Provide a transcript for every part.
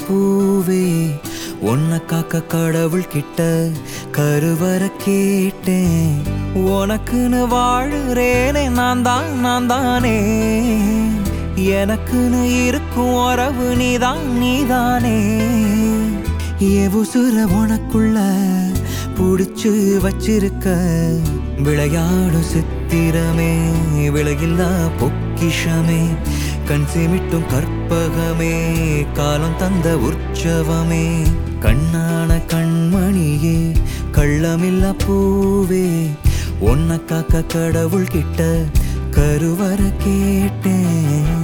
பூவே உன்னை காக்க கடவுள் கிட்ட கருவற கேட்டேன் உனக்குன்னு வாழுறேனே நான் தான் நான் தானே எனக்குன்னு இருக்கும் உறவு நீதான் நீதானே என் உசுர உனக்குள்ள புடிச்சு வச்சிருக்க விளையாடும் சித்திரமே விலையில்லா பொக்கிஷமே கண் சிமிட்டும் கற்பகமே காலம் தந்த உற்சவமே கண்ணான கண்மணியே கள்ளமில்லா பூவே உன்னை காக்க கடவுள் கிட்ட கருவற கேட்டேன்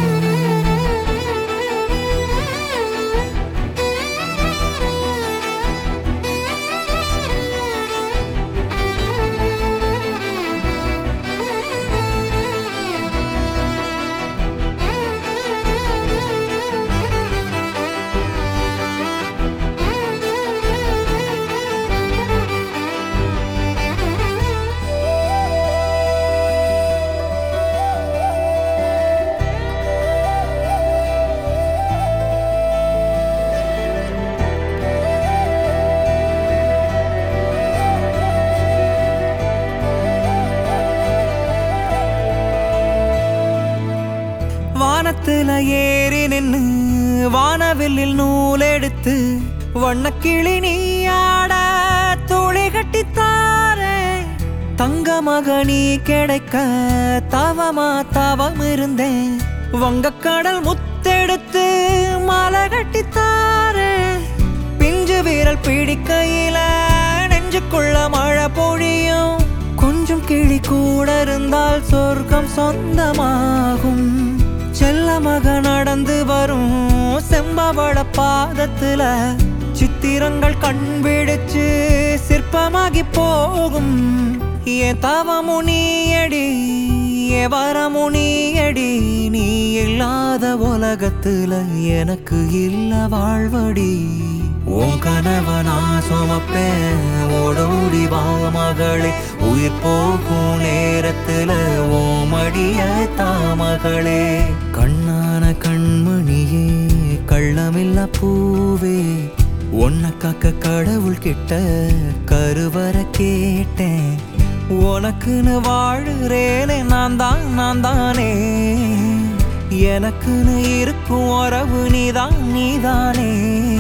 வானத்துல ஏறி நின்னு வானவில்லில் நூல் எடுத்து வண்ணக்கிளி நீயாட துளி கட்டித்தாரே தங்க மகனி கிடைக்க தவமா தவம் இருந்தேன் வங்கக்கடல் முத்தெடுத்து மாலை கட்டித்தாரே பிஞ்சு வீரல் பிடிக்கையில நெஞ்சுக்குள்ள மழை பொழியும் கொஞ்சம் கிளி கூட இருந்தால் சொர்க்கம் சொந்தமாகும் செல்ல மக நடந்து வரும் செம்பவள பாதத்துல சித்திரங்கள் கண் விழிச்சு சிற்பமாகி போகும் என் தவமு நீயடி என் வரமு நீயடி நீ இல்லாத உலகத்துல எனக்கு இல்ல வாழ்வடி உன் கனவை நான் சுமப்பேன் ஓடோடி வா மகளே உயிர் போகும் நேரத்துல ஓமடிய தாமகளே கண்ணான கண்மணியே கள்ளமில்ல பூவே உன்னை காக்க கடவுள் கிட்ட கருவற கேட்டேன் உனக்குன்னு வாழுறேனே நான் தான் நான் தானே எனக்குன்னு இருக்கும் உறவு நீதான் நீதானே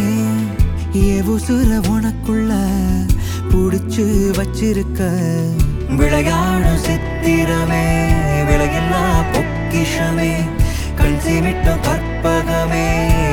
என் உசுர உனக்குள்ள புடிச்சு வச்சிருக்க விளையாடும் சித்திரமே விலையில்லா பொக்கிஷமே கண் சிமிட்டும் கற்பகமே